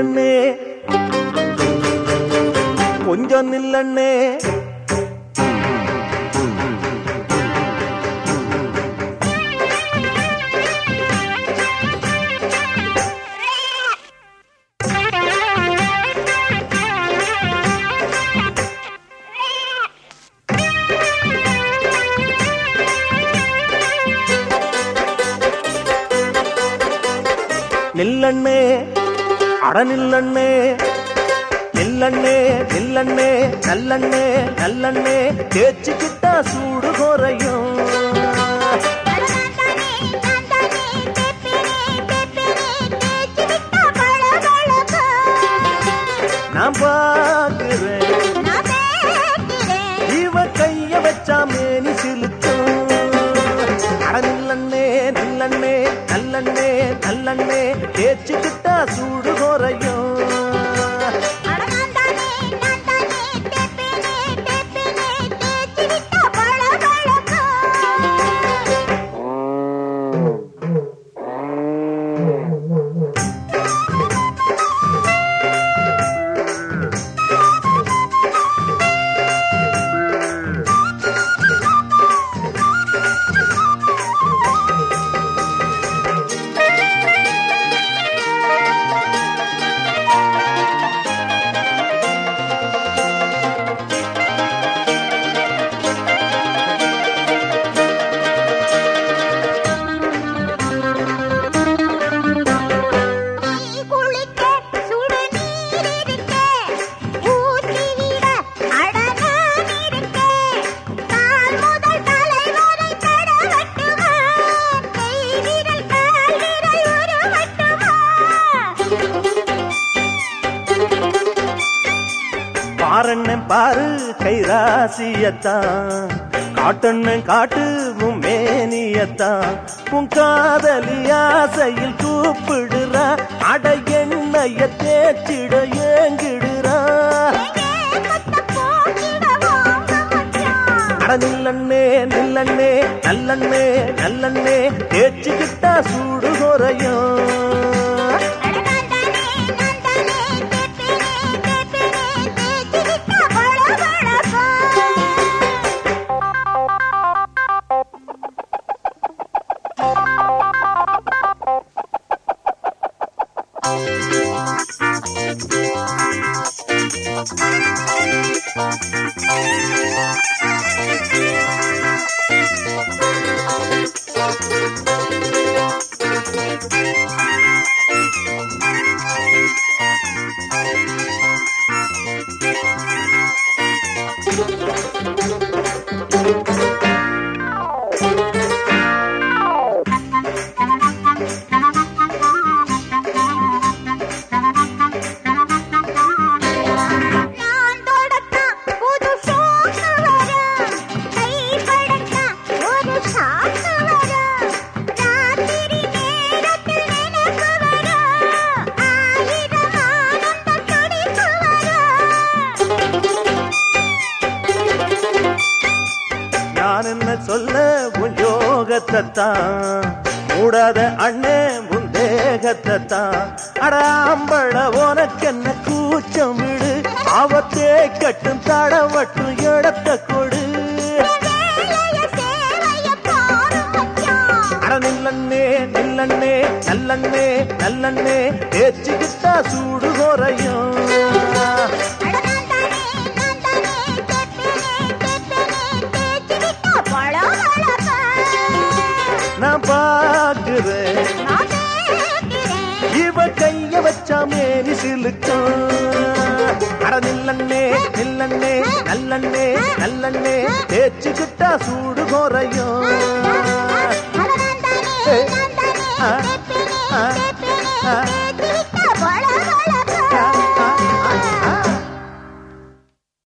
நில்லண்ணே கொஞ்சம் நில்லண்ணே நில்லண்ணே அட நில்லண்ணே நில்லண்ணே நில்லண்ணே நல்லண்ணே நல்லண்ணே தேய்ச்சிக்கிட்டா சூடு குறையும் நான் பாக்குறேன் இவ கைய வச்சா மேனி சிலுக்கும் அட நில்லண்ணே நில்லண்ணே நல்லண்ணே நல்லண்ணே தேய்ச்சிக்கிட்டா சூடு குறையும் பாரண்ணன் பாரு கைராசியத்தான் காட்டண்ணன் காட்டு உன் மேனியத்தான் உன் காதலி ஆசையில் கூப்பிடுறா அட எண்ணெய தேய்ச்சிட ஏங்கிடுறா அட நில்லண்ணே நில்லண்ணே நல்லண்ணே நல்லண்ணே தேய்ச்சிக்கிட்டா சூடு குறையும் நான் என்ன சொல்ல உன் யோகத்தைத்தான் மூடாத அண்ணே உன் தேகத்தைத்தான் அடாம்பழ உனக்கு என்ன கூச்சம் விடு அவத்தே கட்டும் தடவட்டும் இடத்த கொடு அட நில்லண்ணே நில்லண்ணே நல்லண்ணே நல்லண்ணே தேய்ச்சிக்கிட்டா சூடு குறையும் நான் பாக்குறேன் இவ கைய வச்சா மேனி சிலுக்கும் அட நில்லண்ணே நில்லண்ணே நல்லண்ணே நல்லண்ணே தேய்ச்சிக்கிட்டா சூடு குறையும்